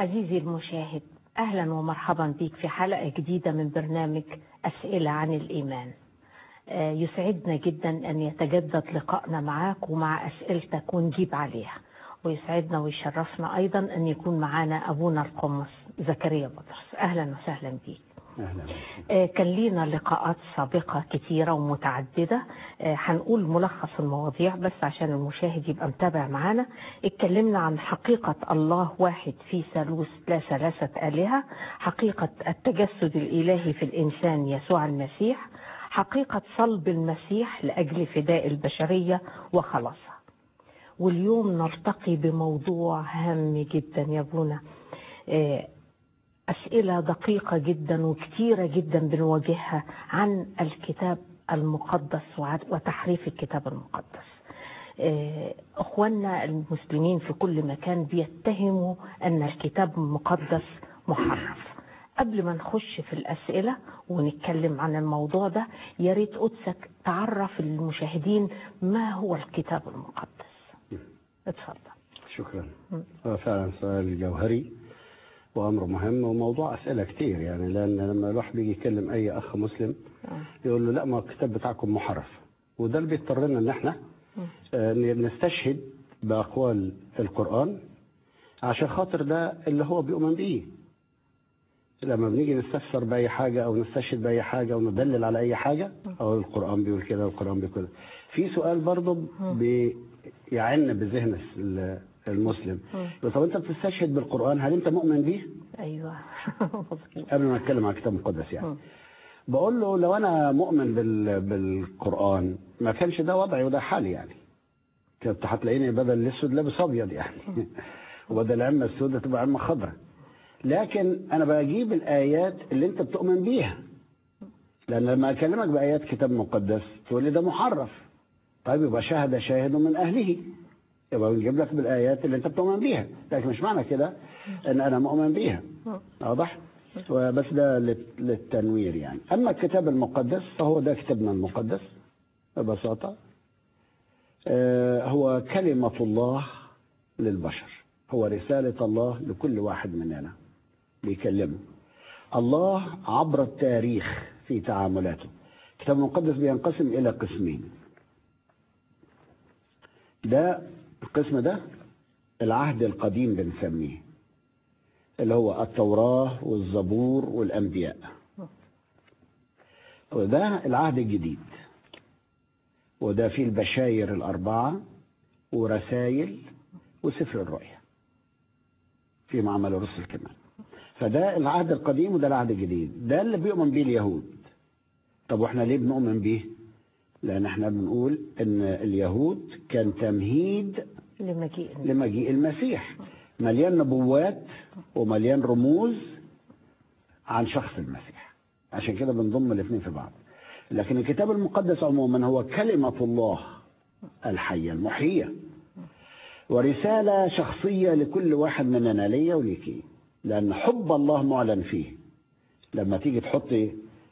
عزيزي المشاهد أهلا ومرحبا بك في حلقة جديدة من برنامج أسئلة عن الإيمان آه، يسعدنا جدا أن يتجدد لقائنا معك ومع أسئلتك ونجيب عليها ويسعدنا ويشرفنا أيضا أن يكون معنا أبونا القمص زكريا بطرس أهلا وسهلا بك اهلا آه، كان لينا لقاءات سابقة كتيرة ومتعددة آه، هنقول ملخص المواضيع بس عشان المشاهد يبقى متابع معانا اتكلمنا عن حقيقة الله واحد في ثالوث لا ثلاثة آلهة حقيقة التجسد الإلهي في الإنسان يسوع المسيح حقيقة صلب المسيح لأجل فداء البشرية وخلاصها واليوم نرتقي بموضوع هام جدا يا ابونا آه، أسئلة دقيقة جدا وكتيرة جدا بنواجهها عن الكتاب المقدس وع- وتحريف الكتاب المقدس آه، أخواننا المسلمين في كل مكان بيتهموا أن الكتاب المقدس محرف قبل ما نخش في الأسئلة ونتكلم عن الموضوع ده يا ريت قدسك تعرف المشاهدين ما هو الكتاب المقدس اتفضل شكرا هو فعلا سؤال جوهري وامر مهم وموضوع اسئله كتير يعني لان لما الواحد بيجي يكلم اي اخ مسلم آه. يقول له لا ما الكتاب بتاعكم محرف وده اللي بيضطرنا ان احنا آه، نستشهد باقوال القران عشان خاطر ده اللي هو بيؤمن بيه لما بنيجي نستفسر باي حاجه او نستشهد باي حاجه وندلل على اي حاجه او القران بيقول كده والقران بيقول كده في سؤال برضه بيعن بذهن الس- المسلم يقول طب انت بتستشهد بالقران هل انت مؤمن بيه أيوه مظبوط قبل ما نتكلم عن الكتاب المقدس يعني مم. بقول له لو انا مؤمن بال... بالقران ما كانش ده وضعي وده حالي يعني كنت هتلاقيني بدل الاسود لابس ابيض يعني وبدل العمه السوداء تبقى عمه خضراء لكن انا بجيب الايات اللي انت بتؤمن بيها لان لما اكلمك بايات كتاب مقدس تقول لي ده محرف طيب يبقى شهد شاهد من اهله يبقى بنجيب لك بالايات اللي انت بتؤمن بيها لكن مش معنى كده ان انا مؤمن بيها واضح وبس ده للت- للتنوير يعني اما الكتاب المقدس فهو ده كتابنا المقدس ببساطه آه، هو كلمه الله للبشر هو رساله الله لكل واحد مننا بيكلمه الله عبر التاريخ في تعاملاته الكتاب المقدس بينقسم الى قسمين ده القسم ده العهد القديم بنسميه اللي هو التوراة والزبور والأنبياء وده العهد الجديد وده فيه البشاير الأربعة ورسائل وسفر الرؤيا في معمل الرسل كمان فده العهد القديم وده العهد الجديد ده اللي بيؤمن بيه اليهود طب واحنا ليه بنؤمن بيه لان احنا بنقول ان اليهود كان تمهيد لمجيء لمجيء المسيح مليان نبوات ومليان رموز عن شخص المسيح عشان كده بنضم الاثنين في بعض لكن الكتاب المقدس عموما هو كلمة الله الحية المحيية ورسالة شخصية لكل واحد مننا ليا وليكي لأن حب الله معلن فيه لما تيجي تحطي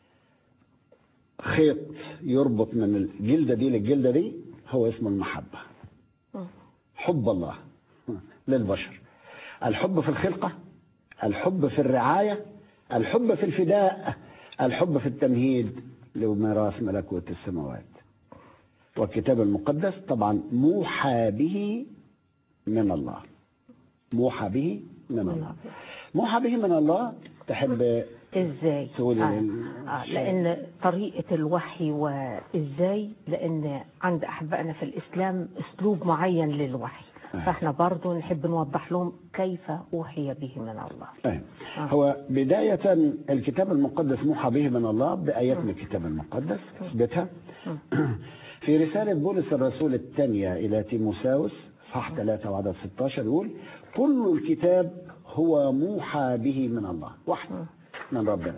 خيط يربط من الجلدة دي للجلدة دي هو اسمه المحبة حب الله للبشر الحب في الخلقة الحب في الرعاية الحب في الفداء الحب في التمهيد لميراث ملكوت السماوات والكتاب المقدس طبعا موحى به من الله موحى به من الله موحى به من الله تحب ازاي تقولي آه. لل- آه. لان طريقه الوحي وازاي لان عند احبائنا في الاسلام اسلوب معين للوحي آه. فاحنا برضو نحب نوضح لهم كيف اوحي به من الله طيب. آه. هو بداية الكتاب المقدس موحى به من الله بآيات من الكتاب المقدس اثبتها في رسالة بولس الرسول الثانية إلى تيموساوس صح 3 وعدد 16 يقول كل الكتاب هو موحى به من الله وحي من ربنا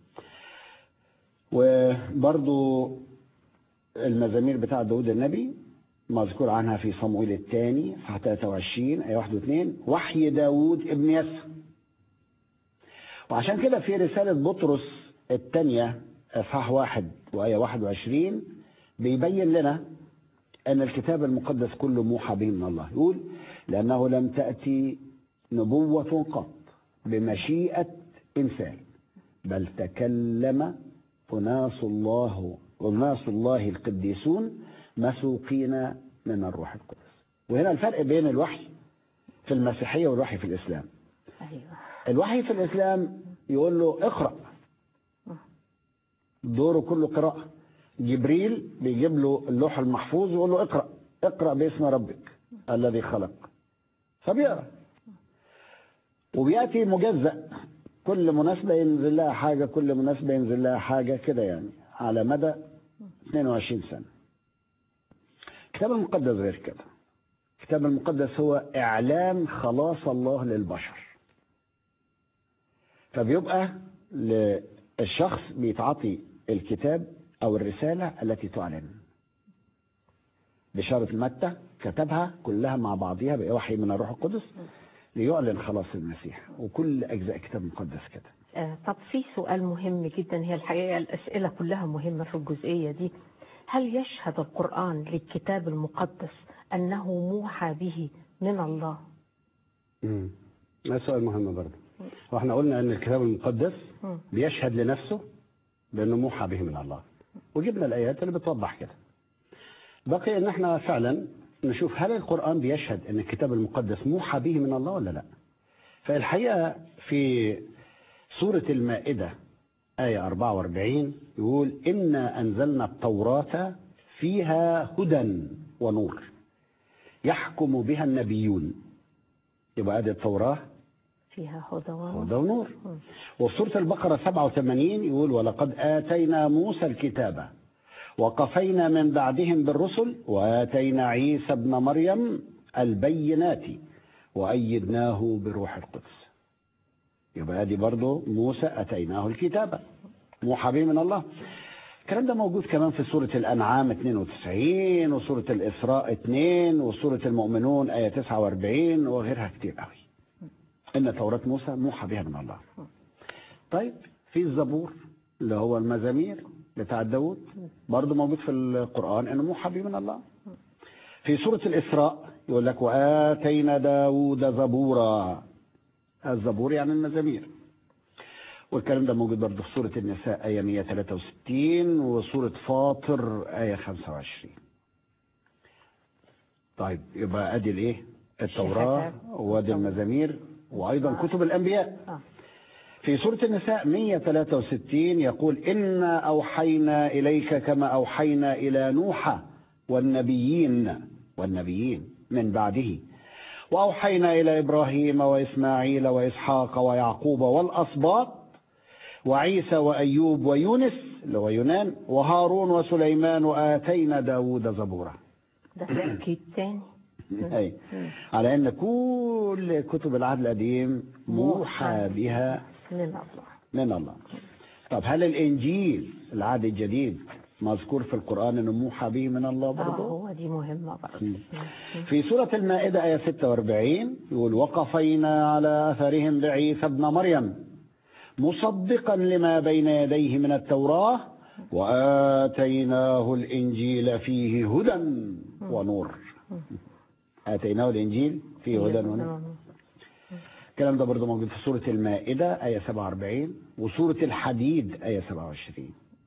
وبرضو المزامير بتاع داود النبي مذكور عنها في صموئيل الثاني صح 23 آية 1 و2 وحي داود ابن يسى وعشان كده في رسالة بطرس الثانية إصحاح واحد وآية 21 بيبين لنا أن الكتاب المقدس كله موحى به من الله يقول لأنه لم تأتي نبوة قط بمشيئة إنسان بل تكلم أناس الله أناس الله القديسون مسوقين من الروح القدس وهنا الفرق بين الوحي في المسيحية والوحي في الإسلام ايوه الوحي في الإسلام يقول له اقرأ دوره كله قراءة جبريل بيجيب له اللوح المحفوظ ويقول له اقرأ اقرأ باسم ربك الذي خلق فبيقرأ وبيأتي مجزأ كل مناسبة ينزل لها حاجة كل مناسبة ينزل لها حاجة كده يعني على مدى 22 سنة الكتاب المقدس غير كده الكتاب المقدس هو إعلان خلاص الله للبشر فبيبقى للشخص بيتعطي الكتاب أو الرسالة التي تعلن بشارة متى كتبها كلها مع بعضها بوحي من الروح القدس ليعلن خلاص المسيح وكل أجزاء الكتاب المقدس كده آه، طب في سؤال مهم جدا هي الحقيقة الأسئلة كلها مهمة في الجزئية دي هل يشهد القرآن للكتاب المقدس أنه موحى به من الله امم ده سؤال مهم برضه واحنا قلنا ان الكتاب المقدس مم. بيشهد لنفسه بانه موحى به من الله وجبنا الايات اللي بتوضح كده بقي ان احنا فعلا نشوف هل القران بيشهد ان الكتاب المقدس موحى به من الله ولا لا فالحقيقه في سوره المائده ايه 44 يقول انا انزلنا التوراه فيها هدى ونور يحكم بها النبيون يبقى ادي التوراه فيها هدى ونور هدى ونور مم. وفي سورة البقرة 87 يقول ولقد آتينا موسى الكتاب وقفينا من بعدهم بالرسل وآتينا عيسى ابن مريم البينات وأيدناه بروح القدس يبقى ادي برضه موسى أتيناه الكتاب موحى به من الله الكلام ده موجود كمان في سورة الأنعام 92 وسورة الإسراء 2 وسورة المؤمنون آية 49 وغيرها كتير قوي ان توراة موسى موحى بها من الله طيب في الزبور اللي هو المزامير بتاع داود برضه موجود في القرآن انه موحى به من الله في سورة الإسراء يقول لك وآتينا داود زبورا الزبور يعني المزامير والكلام ده موجود برضه في سورة النساء آية 163 وسورة فاطر آية 25 طيب يبقى ادي الايه التوراة شهادات. وادي المزامير وايضا كتب الانبياء آه. في سورة النساء 163 يقول إنا أوحينا إليك كما أوحينا إلى نوح والنبيين والنبيين من بعده وأوحينا إلى إبراهيم وإسماعيل وإسحاق ويعقوب والأسباط وعيسى وأيوب ويونس اللي هو يونان وهارون وسليمان وآتينا داود زبورا ده تأكيد تاني أي على أن كل كتب العهد القديم موحى بها من الله من الله طب هل الانجيل العهد الجديد مذكور في القران انه موحى به من الله اه برضه هو دي مهمة برضه مم. في سوره المائده ايه 46 يقول وقفينا على اثرهم بعيسى ابن مريم مصدقا لما بين يديه من التوراه واتيناه الانجيل فيه هدى ونور اتيناه الانجيل فيه هدى ونور الكلام ده برضه موجود في سورة المائدة آية 47 وسورة الحديد آية 27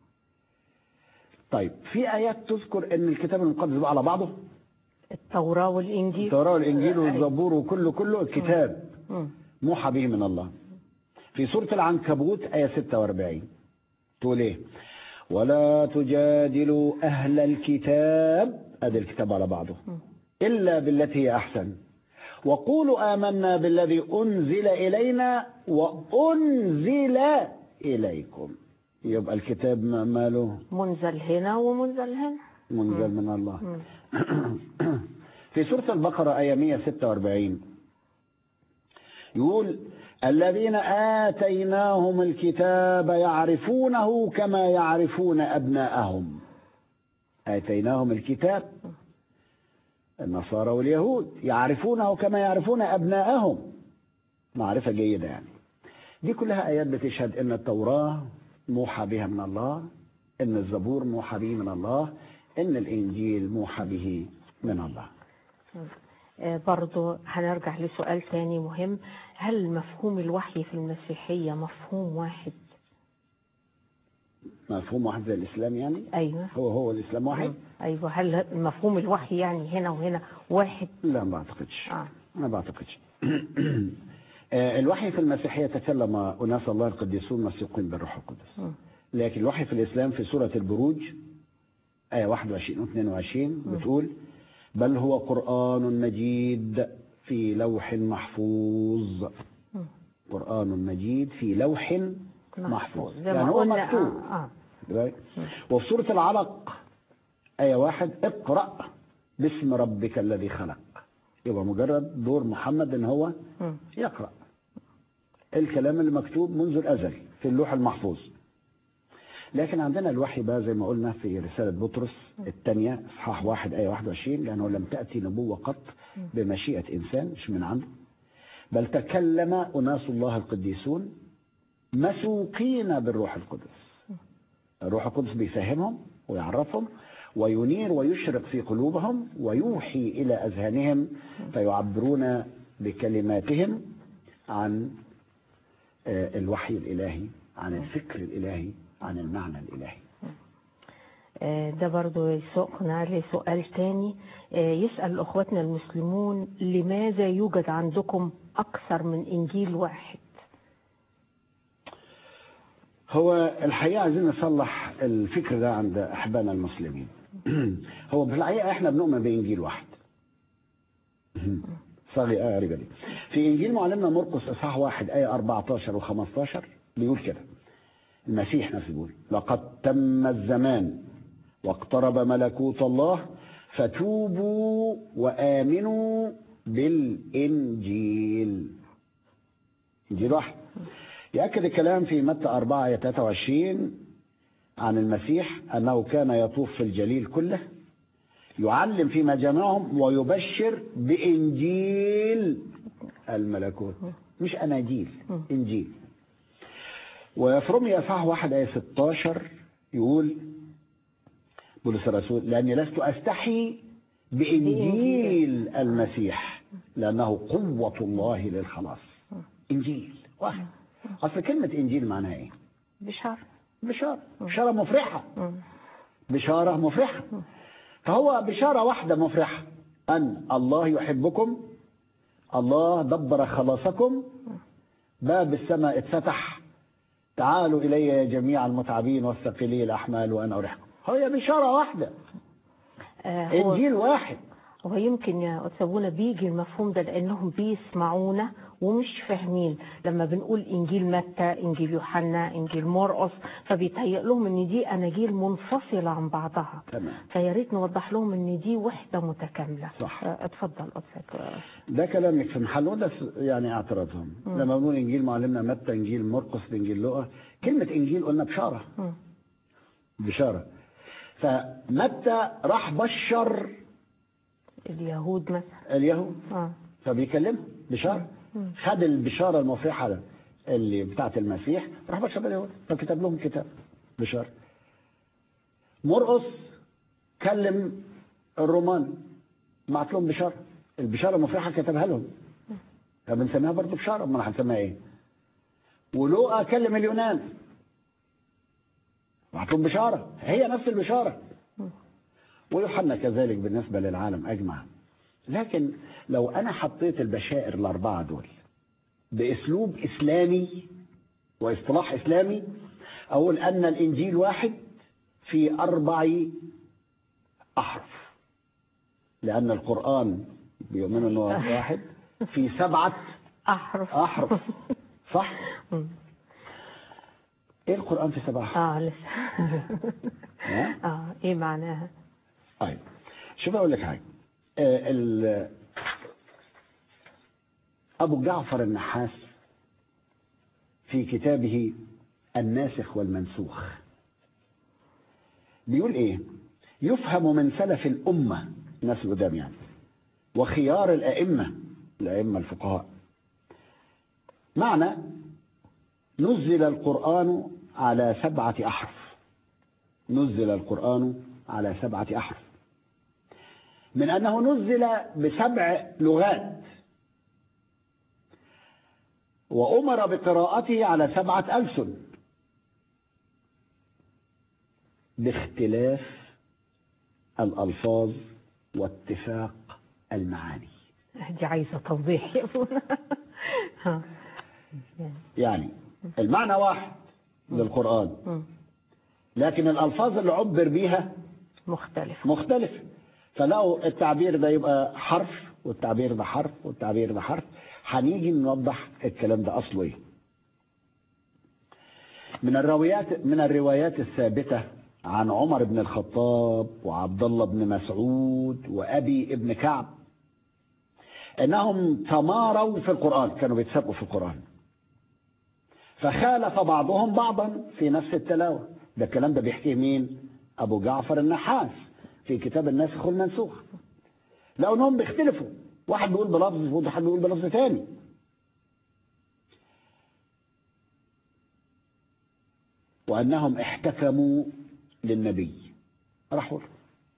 طيب في آيات تذكر أن الكتاب المقدس بقى على بعضه التوراة والإنجيل التوراة والإنجيل والزبور وكله كله الكتاب مم. موحى به من الله في سورة العنكبوت آية 46 تقول إيه ولا تجادلوا أهل الكتاب هذا الكتاب على بعضه إلا بالتي هي أحسن وقولوا آمنا بالذي أنزل إلينا وأنزل إليكم يبقى الكتاب ما- ماله منزل هنا ومنزل هنا منزل من الله في سورة البقرة آية 146 يقول الذين آتيناهم الكتاب يعرفونه كما يعرفون أبناءهم آتيناهم الكتاب النصارى واليهود يعرفونه كما يعرفون أبناءهم معرفة جيدة يعني دي كلها آيات بتشهد أن التوراة موحى بها من الله أن الزبور موحى به من الله أن الإنجيل موحى به من الله آه، برضو هنرجع لسؤال ثاني مهم هل مفهوم الوحي في المسيحية مفهوم واحد مفهوم واحد زي الاسلام يعني أيوة هو هو الاسلام واحد أيوة هل مفهوم الوحي يعني هنا وهنا واحد لا ما اعتقدش آه. ما بعتقدش آه، الوحي في المسيحيه تكلم اناس الله القديسون مسيقين بالروح القدس مم. لكن الوحي في الاسلام في سوره البروج ايه 21 و 22 بتقول بل هو قران مجيد في لوح محفوظ مم. قران مجيد في لوح محفوظ زي ما يعني هو قلنا مكتوب آه. آه. دلوقتي. وفي سورة العلق آية واحد اقرأ باسم ربك الذي خلق يبقى مجرد دور محمد ان هو مم. يقرأ الكلام اللي مكتوب منذ الأزل في اللوح المحفوظ لكن عندنا الوحي بقى زي ما قلنا في رسالة بطرس الثانية إصحاح واحد آية 21 لأنه لم تأتي نبوة قط بمشيئة إنسان مش من عنده بل تكلم أناس الله القديسون مسوقين بالروح القدس الروح القدس بيفهمهم ويعرفهم وينير ويشرق في قلوبهم ويوحي إلى أذهانهم فيعبرون بكلماتهم عن آه، الوحي الإلهي عن الفكر الإلهي عن المعنى الإلهي آه، ده برضو يسوقنا لسؤال تاني آه، يسأل أخواتنا المسلمون لماذا يوجد عندكم أكثر من إنجيل واحد هو الحقيقة عايزين نصلح الفكر ده عند أحبائنا المسلمين هو في الحقيقة احنا بنؤمن بإنجيل واحد صغي آية غريبة دي في إنجيل معلمنا مرقس إصحاح واحد آية 14 و15 بيقول كده المسيح نفسه بيقول لقد تم الزمان واقترب ملكوت الله فتوبوا وآمنوا بالإنجيل إنجيل واحد يأكد الكلام في متى 4 آية 23 عن المسيح أنه كان يطوف في الجليل كله يعلم في مجامعهم ويبشر بإنجيل الملكوت مش أناجيل إنجيل وفي رومية إصحاح 1 آية 16 يقول بولس الرسول لأني لست أستحي بإنجيل المسيح لأنه قوة الله للخلاص إنجيل واحد أصل كلمة إنجيل معناها إيه؟ بشار بشارة بشارة مفرحة مم. بشارة مفرحة فهو بشارة واحدة مفرحة أن الله يحبكم الله دبر خلاصكم باب السماء اتفتح تعالوا إلي يا جميع المتعبين والثقيلي الأحمال وأنا أريحكم هي بشارة واحدة آه، هو إنجيل واحد هو يمكن يا أتسابونا بيجي المفهوم ده لأنهم بيسمعونا ومش فاهمين لما بنقول إنجيل متى إنجيل يوحنا إنجيل مرقس فبيتهيأ لهم إن دي أناجيل منفصلة عن بعضها تمام فيا ريت نوضح لهم إن دي وحدة متكاملة صح. آه، اتفضل أستاذ ده كلامك في محله ده س- يعني اعتراضهم لما بنقول انجيل معلمنا متى انجيل مرقس انجيل لوقا كلمه انجيل قلنا بشاره مم. بشاره فمتى راح بشر اليهود مثلا اليهود آه. فبيكلمهم بشاره خد البشاره المفرحه اللي بتاعت المسيح راح بشر اليهود فكتب لهم كتاب بشاره مرقس كلم الرومان بعت لهم بشاره البشاره المفرحه كتبها لهم فبنسميها برضه بشاره امال هنسميها ايه؟ ولوقا كلم اليونان بعت لهم بشاره هي نفس البشاره ويوحنا كذلك بالنسبه للعالم اجمع لكن لو انا حطيت البشائر الاربعه دول باسلوب اسلامي واصطلاح اسلامي اقول ان الانجيل واحد في اربع احرف لان القران بيؤمنوا انه واحد في سبعه أحرف احرف صح مم. ايه القران في سبعه احرف اه لسه ها؟ اه ايه معناها طيب شوف اقول لك حاجه آه، ال- ابو جعفر النحاس في كتابه الناسخ والمنسوخ بيقول ايه يفهم من سلف الامه الناس القدام يعني وخيار الائمه الائمه الفقهاء معنى نزل القران على سبعه احرف نزل القران على سبعه احرف من أنه نزل بسبع لغات وأمر بقراءته على سبعة ألسن باختلاف الألفاظ واتفاق المعاني دي عايزة توضيح يا ابونا ها. يعني المعنى واحد للقرآن مم. لكن الألفاظ اللي عبر بيها مختلف مختلفة فلو التعبير ده يبقى حرف والتعبير ده حرف والتعبير ده حرف هنيجي نوضح الكلام ده أصله إيه من الروايات من الروايات الثابتة عن عمر بن الخطاب وعبد الله بن مسعود وأبي ابن كعب انهم تماروا في القران كانوا بيتسابقوا في القران فخالف بعضهم بعضا في نفس التلاوه ده الكلام ده بيحكيه مين ابو جعفر النحاس في كتاب الناسخ والمنسوخ لقوا انهم بيختلفوا واحد بيقول بلفظ وواحد بيقول بلفظ تاني وانهم احتكموا للنبي راحوا له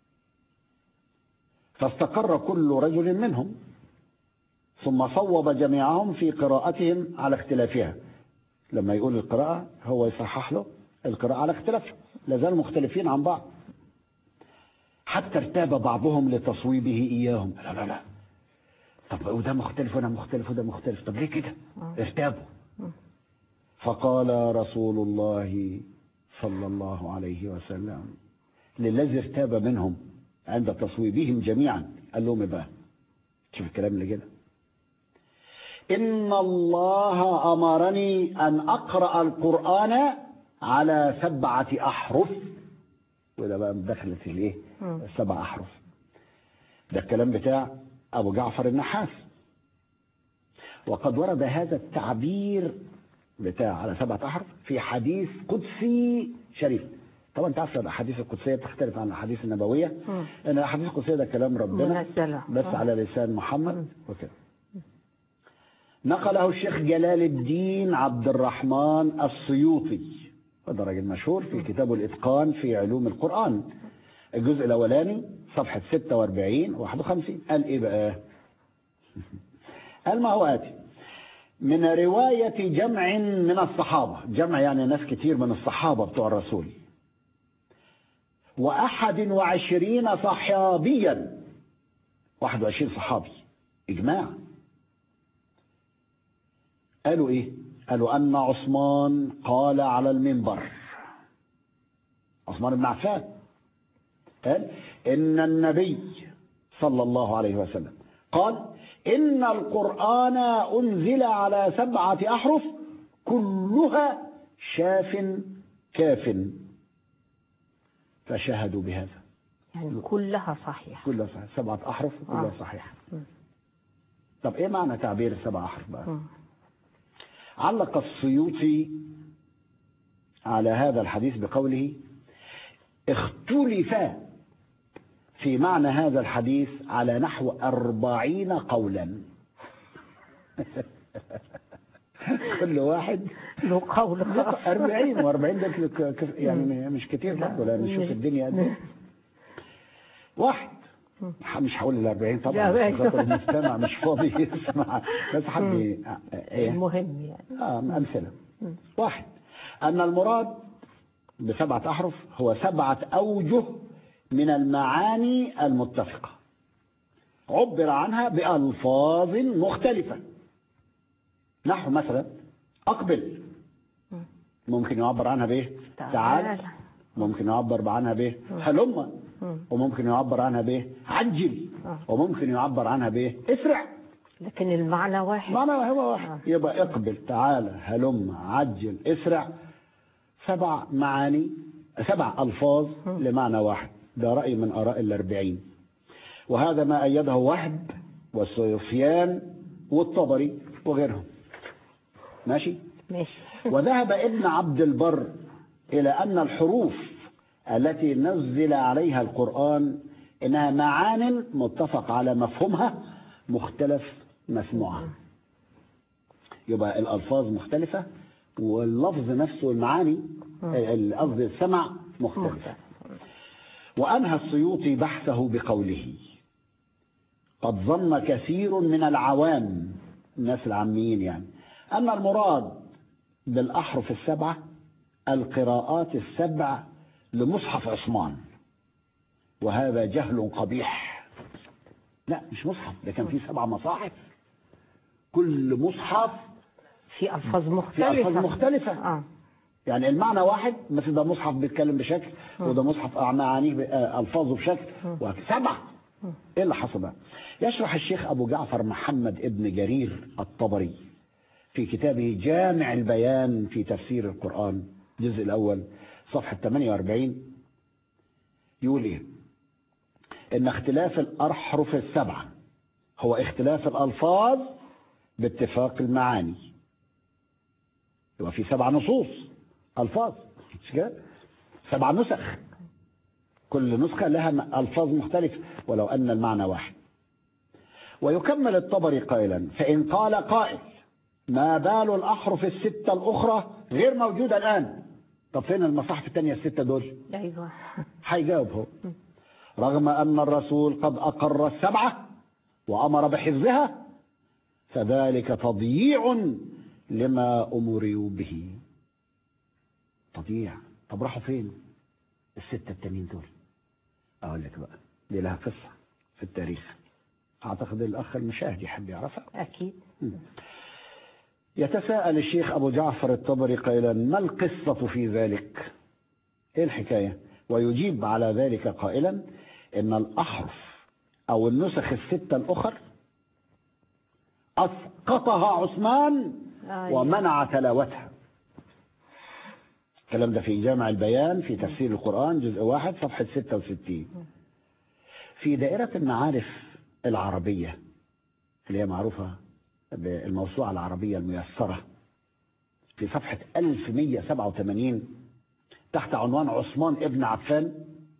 فاستقر كل رجل منهم ثم صوب جميعهم في قراءتهم على اختلافها لما يقول القراءة هو يصحح له القراءة على اختلافها لازالوا مختلفين عن بعض حتى ارتاب بعضهم لتصويبه إياهم لا لا لا طب وده مختلف وده مختلف وده مختلف طب ليه كده ارتابوا فقال رسول الله صلى الله عليه وسلم للذي ارتاب منهم عند تصويبهم جميعا قال لهم إيه بقى شوف الكلام اللي كده إن الله أمرني أن أقرأ القرآن على سبعة أحرف وده بقى دخلت الإيه؟ مم. السبع أحرف ده الكلام بتاع أبو جعفر النحاس وقد ورد هذا التعبير بتاع على سبعة أحرف في حديث قدسي شريف طبعا انت عارف الاحاديث القدسيه بتختلف عن الاحاديث النبويه مم. لان الاحاديث القدسيه ده كلام ربنا منزلة. بس آه. على لسان محمد وكده نقله الشيخ جلال الدين عبد الرحمن السيوطي هذا راجل مشهور في كتابه الاتقان في علوم القران الجزء الاولاني صفحه 46 51 قال ايه بقى قال ما هو اتي من روايه جمع من الصحابه جمع يعني ناس كتير من الصحابه بتوع الرسول وأحد وعشرين صحابيا واحد وعشرين صحابي إجماع قالوا إيه قالوا أن عثمان قال على المنبر عثمان بن عفان قال إن النبي صلى الله عليه وسلم قال إن القرآن أنزل على سبعة أحرف كلها شاف كاف فشهدوا بهذا يعني كلها صحيحة كلها صحيح سبعة أحرف كلها آه. صحيحة مم. طب إيه معنى تعبير السبع أحرف بقى مم. علق السيوطي على هذا الحديث بقوله اختلف في معنى هذا الحديث على نحو أربعين قولا كل واحد له قول خاص 40 و40 ده ك- ك- يعني مش كتير برضه لان شوف الدنيا قد إيه. واحد مش هقول ال 40 طبعا لا، عشان خاطر المستمع مش فاضي يسمع بس حد ي- ايه المهم يعني اه امثله واحد ان المراد بسبعه احرف هو سبعه اوجه من المعاني المتفقه عبر عنها بالفاظ مختلفه نحو مثلا اقبل ممكن يعبر عنها بايه تعال. تعال ممكن يعبر عنها بايه هلم مم. وممكن يعبر عنها بايه عجل آه. وممكن يعبر عنها بايه اسرع لكن المعنى واحد معنى هو واحد يبقى اقبل تعالى هلم عجل اسرع سبع معاني سبع الفاظ لمعنى واحد ده راي من اراء الاربعين وهذا ما ايده وهب وسفيان والطبري وغيرهم ماشي ماشي وذهب ابن عبد البر إلى أن الحروف التي نزل عليها القرآن إنها معان متفق على مفهومها مختلف مسموعها يبقى الألفاظ مختلفة واللفظ نفسه المعاني قصدي السمع مختلف مختلف وأنهى السيوطي بحثه بقوله قد ظن كثير من العوام الناس العاميين يعني أن المراد بالأحرف السبعة القراءات السبع لمصحف عثمان وهذا جهل قبيح لا مش مصحف ده كان فيه سبع مصاحف كل مصحف في الفاظ في مختلفه ألفاظ مختلفة اه يعني المعنى واحد مثل ده مصحف بيتكلم بشكل وده مصحف معانيه ب- آه، الفاظه بشكل سبعه ايه اللي حصل بقى؟ يشرح الشيخ ابو جعفر محمد ابن جرير الطبري في كتابه جامع البيان في تفسير القران الجزء الاول صفحه 48 يقول ايه؟ ان اختلاف الاحرف السبعه هو اختلاف الالفاظ باتفاق المعاني يبقى في سبع نصوص الفاظ مش كده سبع نسخ كل نسخه لها م- الفاظ مختلفه ولو ان المعنى واحد ويكمل الطبري قائلا فان قال قائل ما بال الاحرف السته الاخرى غير موجوده الان طب فين المصاحف الثانيه السته دول ايوه هيجاوب هو رغم ان الرسول قد اقر السبعه وامر بحفظها فذلك تضييع لما امروا به تضييع طب راحوا فين الستة التانيين دول اقول لك بقى دي لها قصة في التاريخ اعتقد الاخ المشاهد يحب يعرفها اكيد يتساءل الشيخ ابو جعفر الطبري قائلا ما القصة في ذلك ايه الحكاية ويجيب على ذلك قائلا ان الاحرف او النسخ الستة الاخر اسقطها عثمان أيوة. ومنع تلاوتها الكلام ده في جامع البيان في تفسير القرآن جزء واحد صفحة 66 في دائرة المعارف العربية اللي هي معروفة بالموسوعة العربية الميسرة في صفحة 1187 تحت عنوان عثمان ابن عفان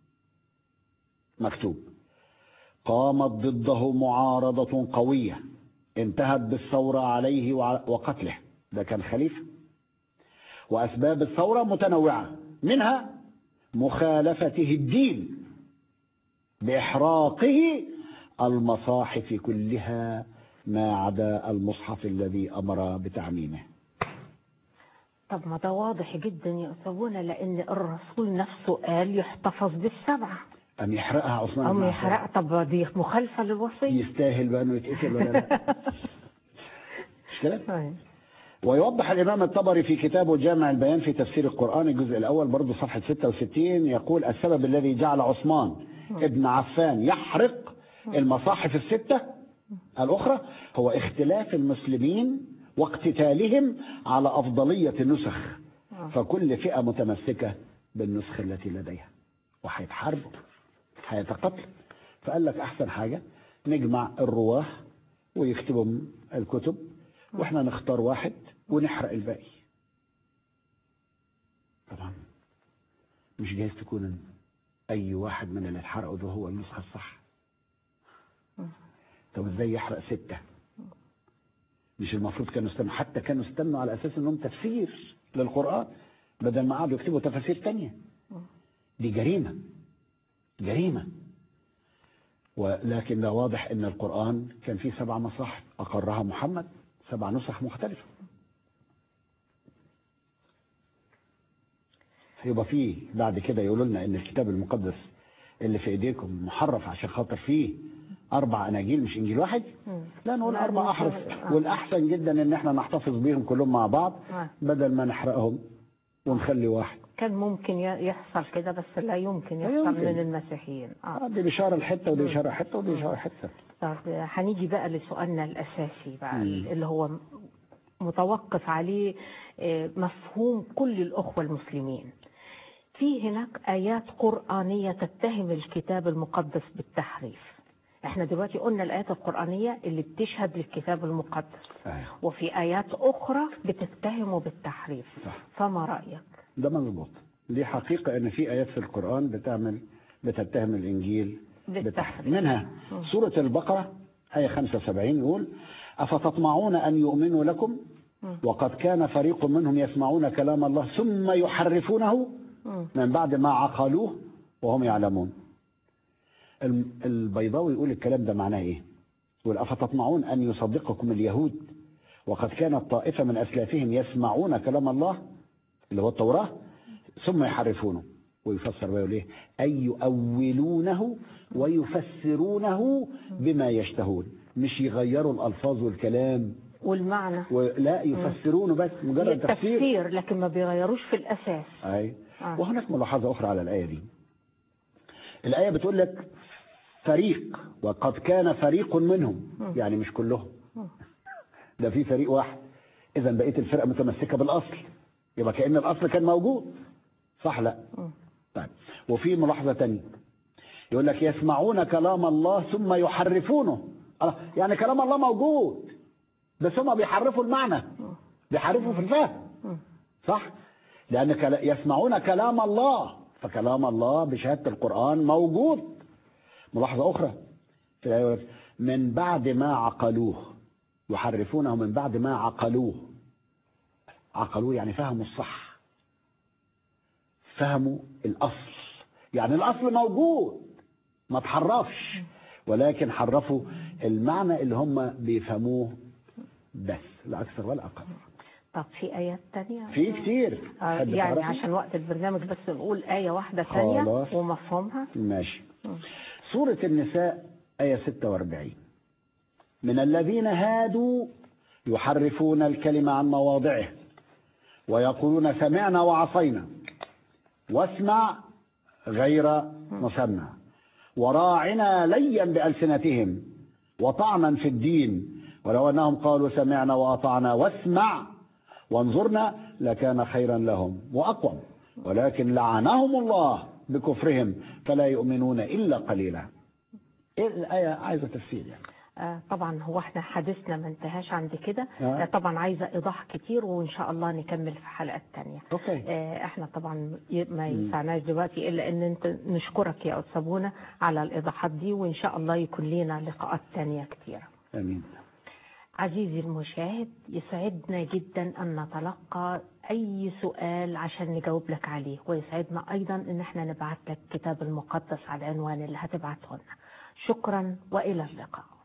مكتوب قامت ضده معارضة قوية انتهت بالثورة عليه وع- وقتله ده كان خليفة وأسباب الثورة متنوعة منها مخالفته الدين بإحراقه المصاحف كلها ما عدا المصحف الذي أمر بتعميمه طب ما ده واضح جدا يا أستاذنا لأن الرسول نفسه قال يحتفظ بالسبعة أم يحرقها عثمان أو بن عفان؟ يحرق طب دي مخالفة للوصية يستاهل بقى انه يتقتل ولا لا مش كده طيب. ويوضح الإمام الطبري في كتابه جامع البيان في تفسير القرآن الجزء الأول برضه صفحة 66 يقول السبب الذي جعل عثمان ابن عفان يحرق المصاحف الستة الأخرى هو اختلاف المسلمين واقتتالهم على أفضلية النسخ فكل فئة متمسكة بالنسخة التي لديها وهيتحاربوا هيتقتلوا فقال لك أحسن حاجة نجمع الرواه ويكتبوا الكتب واحنا نختار واحد ونحرق الباقي طبعا مش جايز تكون اي واحد من اللي اتحرقوا ده هو النسخه الصح طب ازاي يحرق سته مش المفروض كانوا استنوا حتى كانوا استنوا على اساس انهم تفسير للقران بدل ما قعدوا يكتبوا تفاسير تانية دي جريمه جريمه ولكن ده واضح ان القران كان فيه سبع مصاحف اقرها محمد سبع نسخ مختلفه يبقى فيه بعد كده يقولوا لنا ان الكتاب المقدس اللي في ايديكم محرف عشان خاطر فيه اربع اناجيل مش انجيل واحد مم. لا نقول لا، اربع مش- احرف آه. والاحسن جدا ان احنا نحتفظ بيهم كلهم مع بعض آه. بدل ما نحرقهم ونخلي واحد كان ممكن ي- يحصل كده بس لا يمكن لا يحصل يمكن. من المسيحيين اه آه، دي بشاره الحته ودي بشاره حته ودي بشاره حته طب هنيجي بقى لسؤالنا الأساسي بقى مم. اللي هو متوقف عليه آه، مفهوم كل الأخوة المسلمين في هناك آيات قرآنية تتهم الكتاب المقدس بالتحريف احنا دلوقتي قلنا الآيات القرآنية اللي بتشهد للكتاب المقدس أيوة. وفي آيات أخرى بتتهمه بالتحريف صح. فما رأيك؟ ده مظبوط دي حقيقة ان في ايات في القرآن بتعمل بتتهم الانجيل بالتحريف. منها سورة البقرة آية 75 يقول أفتطمعون أن يؤمنوا لكم وقد كان فريق منهم يسمعون كلام الله ثم يحرفونه مم. من بعد ما عقلوه وهم يعلمون الم- البيضاوي يقول الكلام ده معناه ايه يقول أفتطمعون أن يصدقكم اليهود وقد كانت طائفة من أسلافهم يسمعون كلام الله اللي هو التوراة ثم يحرفونه ويفسر بقى ليه أي يؤولونه ويفسرونه بما يشتهون مش يغيروا الألفاظ والكلام والمعنى ولا يفسرونه بس مجرد تفسير التفسير لكن ما بيغيروش في الاساس أي آه. وهناك ملاحظة أخرى على الآية دي الآية بتقول لك فريق وقد كان فريق منهم يعني مش كلهم ده في فريق واحد إذا بقية الفرقة متمسكة بالأصل يبقى كأن الأصل كان موجود صح لا مم. طيب وفي ملاحظة تانية يقول لك يسمعون كلام الله ثم يحرفونه آه، يعني كلام الله موجود بس هم بيحرفوا المعنى بيحرفوا في الفهم مم. صح لأن كلا- يسمعون كلام الله فكلام الله بشهادة القرآن موجود ملاحظة أخرى في الآية يقول لك، من بعد ما عقلوه يحرفونه من بعد ما عقلوه عقلوه يعني فهموا الصح فهموا الأصل يعني الأصل موجود ما تحرفش ولكن حرفوا المعنى اللي هم بيفهموه بس لا أكثر ولا أقل طب في ايات تانية في كتير آه، تحب يعني تعرفي؟ عشان وقت البرنامج بس نقول آية واحدة ثانية خلاص. ومفهومها ماشي مم. سورة النساء آية 46 من الذين هادوا يحرفون الكلمة عن مواضعه ويقولون سمعنا وعصينا واسمع غير مسمع وراعنا ليا بألسنتهم وطعنا في الدين ولو أنهم قالوا سمعنا وأطعنا واسمع وانظرنا لكان خيرا لهم وأقوم ولكن لعنهم الله بكفرهم فلا يؤمنون إلا قليلا إيه الآية عايزة تفسير يعني آه، طبعا هو احنا حديثنا ما انتهاش عند كده آه. آه، طبعا عايزة إيضاح كتير وإن شاء الله نكمل في حلقات تانية أوكي آه، احنا طبعا ي- ما ينفعناش دلوقتي الا ان انت نشكرك يا استاذ بونا على الايضاحات دي وان شاء الله يكون لنا لقاءات تانية كتيرة آمين عزيزي المشاهد يسعدنا جدا ان نتلقى اي سؤال عشان نجاوب لك عليه ويسعدنا ايضا ان احنا نبعت لك كتاب المقدس على العنوان اللي هتبعته لنا شكرا والى اللقاء